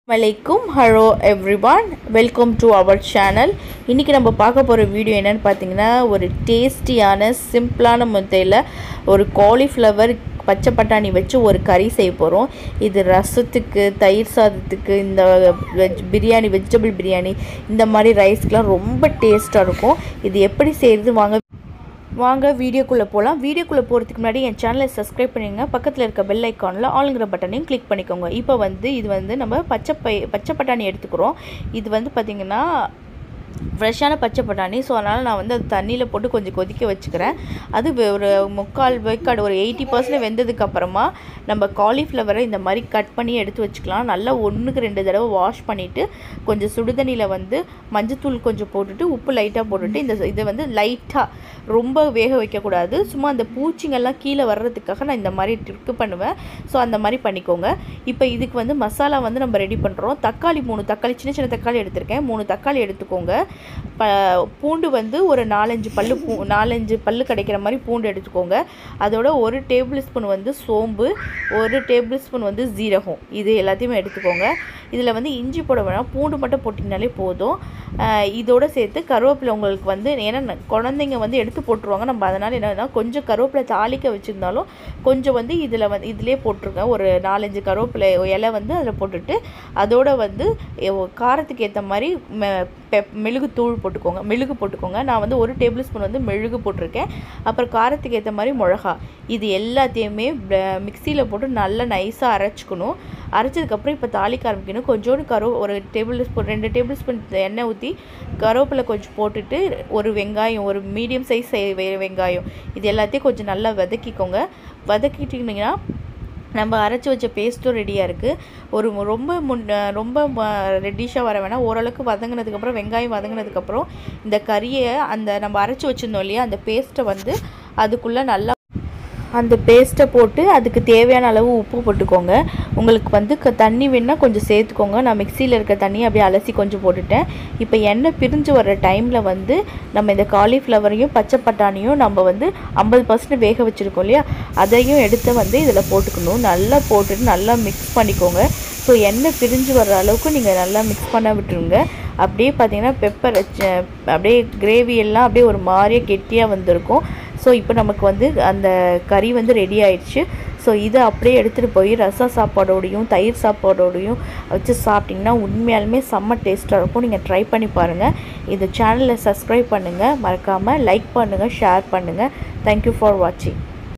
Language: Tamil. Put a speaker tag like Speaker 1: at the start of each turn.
Speaker 1: வலைக்கும் hello everyone welcome to our channel இன்றைக்கி நம்ம பார்க்க போகிற வீடியோ என்னென்னு பார்த்தீங்கன்னா ஒரு டேஸ்டியான சிம்பிளான முத்தையில் ஒரு காலிஃப்ளவர் பச்சை பட்டாணி வச்சு ஒரு கறி செய்ய போகிறோம் இது ரசத்துக்கு தயிர் சாதத்துக்கு இந்த வெஜ் பிரியாணி வெஜிடபிள் பிரியாணி இந்த மாதிரி ரைஸ்க்கெலாம் ரொம்ப டேஸ்ட்டாக இருக்கும் இது எப்படி செய்கிறது வாங்க வாங்க வீடியோக்குள்ளே போகலாம் வீடியோக்குள்ளே போகிறதுக்கு முன்னாடி என் சேனலை சப்ஸ்கிரைப் பண்ணிடுங்க பக்கத்தில் இருக்க பெல் ஐக்கானில் ஆளுங்கிற பட்டனையும் கிளிக் பண்ணிக்கோங்க இப்போ வந்து இது வந்து நம்ம பச்சை பை பச்சை பட்டாணி எடுத்துக்கிறோம் இது வந்து பார்த்திங்கன்னா ஃப்ரெஷ்ஷான பச்சை பட்டாணி ஸோ அதனால் நான் வந்து அது தண்ணியில் போட்டு கொஞ்சம் கொதிக்க வச்சுக்கிறேன் அது வெ- ஒரு முக்கால் வேக்காடு ஒரு எயிட்டி பர்சன்ட் வெந்ததுக்கு அப்புறமா நம்ம காலிஃப்ளவரை இந்த மாதிரி கட் பண்ணி எடுத்து வச்சுக்கலாம் நல்லா ஒன்றுக்கு ரெண்டு தடவை வாஷ் பண்ணிவிட்டு கொஞ்சம் சுடுதண்ணியில் வந்து மஞ்சத்தூள் கொஞ்சம் போட்டுட்டு உப்பு லைட்டாக போட்டுட்டு இந்த இதை வந்து லைட்டாக ரொம்ப வேக வைக்கக்கூடாது சும்மா அந்த பூச்சிங்கெல்லாம் கீழே வர்றதுக்காக நான் இந்த மாதிரி ட்ரிக்கு பண்ணுவேன் ஸோ அந்த மாதிரி பண்ணிக்கோங்க இப்போ இதுக்கு வந்து மசாலா வந்து நம்ம ரெடி பண்ணுறோம் தக்காளி மூணு தக்காளி சின்ன சின்ன தக்காளி எடுத்திருக்கேன் மூணு தக்காளி எடுத்துக்கோங்க ப பூண்டு வந்து ஒரு நாலஞ்சு பல்லு பூ நாலஞ்சு பல்லு கிடைக்கிற மாதிரி பூண்டு எடுத்துக்கோங்க அதோட ஒரு டேபிள் ஸ்பூன் வந்து சோம்பு ஒரு டேபிள் ஸ்பூன் வந்து ஜீரகம் இது எல்லாத்தையுமே எடுத்துக்கோங்க இதில் வந்து இஞ்சி போட வேணாம் பூண்டு மட்டும் போட்டிங்கனாலே போதும் ஆஹ் இதோட சேர்த்து கருவேப்பிலை உங்களுக்கு வந்து ஏன்னா ந- குழந்தைங்க வந்து எடுத்து போட்டுருவாங்க நம்ம அதனால் என்னன்னா கொஞ்சம் கருவேப்பிலை தாளிக்க வச்சுருந்தாலும் கொஞ்சம் வந்து இதில் வந்து இதிலே போட்டுருங்க ஒரு நாலஞ்சு கருவேப்பிலை இலை வந்து அதில் போட்டுட்டு அதோட வந்து எ- காரத்துக்கு ஏற்ற மாதிரி மெ- பெப் மெழுகு தூள் போட்டுக்கோங்க மெழுகு போட்டுக்கோங்க நான் வந்து ஒரு டேபிள் ஸ்பூன் வந்து மெழுகு போட்டிருக்கேன் அப்புறம் காரத்துக்கு ஏற்ற மாதிரி மிளகா இது எல்லாத்தையுமே மிக்சியில் போட்டு நல்லா நைஸாக அரைச்சிக்கணும் அரைச்சதுக்கப்புறம் இப்போ தாளிக்க ஆரம்பிக்கணும் கொஞ்சோண்டு கரு ஒரு டேபிள் ஸ்பூன் ரெண்டு டேபிள் ஸ்பூன் எண்ணெய் ஊற்றி கருவேப்பிலை கொஞ்சம் போட்டுட்டு ஒரு வெங்காயம் ஒரு மீடியம் சைஸ் வெங்காயம் இது எல்லாத்தையும் கொஞ்சம் நல்லா வதக்கிக்கோங்க வதக்கிட்டிங்கன்னா நம்ம அரைச்சி வச்ச பேஸ்ட்டும் ரெடியாக இருக்குது ஒரு மு- ரொம்ப முன் ரொம்ப ரெட்டிஷாக வர வேணாம் ஓரளவுக்கு வதங்கினதுக்கப்புறம் வெங்காயம் வதங்கினதுக்கப்புறம் இந்த கறியை அந்த நம்ம அரைச்சி வச்சுருந்தோம் இல்லையா அந்த பேஸ்ட்டை வந்து அதுக்குள்ளே நல்லா அந்த பேஸ்ட்டை போட்டு அதுக்கு தேவையான அளவு உப்பு போட்டுக்கோங்க உங்களுக்கு வந்து க தண்ணி வேணால் கொஞ்சம் சேர்த்துக்கோங்க நான் மிக்சியில் இருக்க தண்ணியை அப்படியே அலசி கொஞ்சம் போட்டுட்டேன் இப்போ எண்ணெய் பிரிஞ்சு வர்ற டைமில் வந்து நம்ம இந்த காலிஃப்ளவரையும் பச்சை பட்டாணியும் நம்ம வந்து ஐம்பது பர்சன்ட் வேக வச்சுருக்கோம் இல்லையா அதையும் எடுத்து வந்து இதில் போட்டுக்கணும் நல்லா போட்டுட்டு நல்லா மிக்ஸ் பண்ணிக்கோங்க ஸோ எண்ணெய் பிரிஞ்சு வர்ற அளவுக்கு நீங்கள் நல்லா மிக்ஸ் பண்ண விட்டுருங்க அப்படியே பார்த்தீங்கன்னா பெப்பர் அப்படியே கிரேவி எல்லாம் அப்படியே ஒரு மாதிரியே கெட்டியாக வந்திருக்கும் ஸோ இப்போ நமக்கு வந்து அந்த கறி வந்து ரெடி ஆயிடுச்சு ஸோ இதை அப்படியே எடுத்துகிட்டு போய் ரசம் சாப்பாடோடையும் தயிர் சாப்பாடோடையும் வச்சு சாப்பிட்டிங்கன்னா உண்மையாலுமே செம்ம டேஸ்ட்டாக இருக்கும் நீங்கள் ட்ரை பண்ணி பாருங்கள் இந்த சேனலை சப்ஸ்கிரைப் பண்ணுங்கள் மறக்காமல் லைக் பண்ணுங்கள் ஷேர் பண்ணுங்கள் தேங்க்யூ ஃபார் வாட்சிங்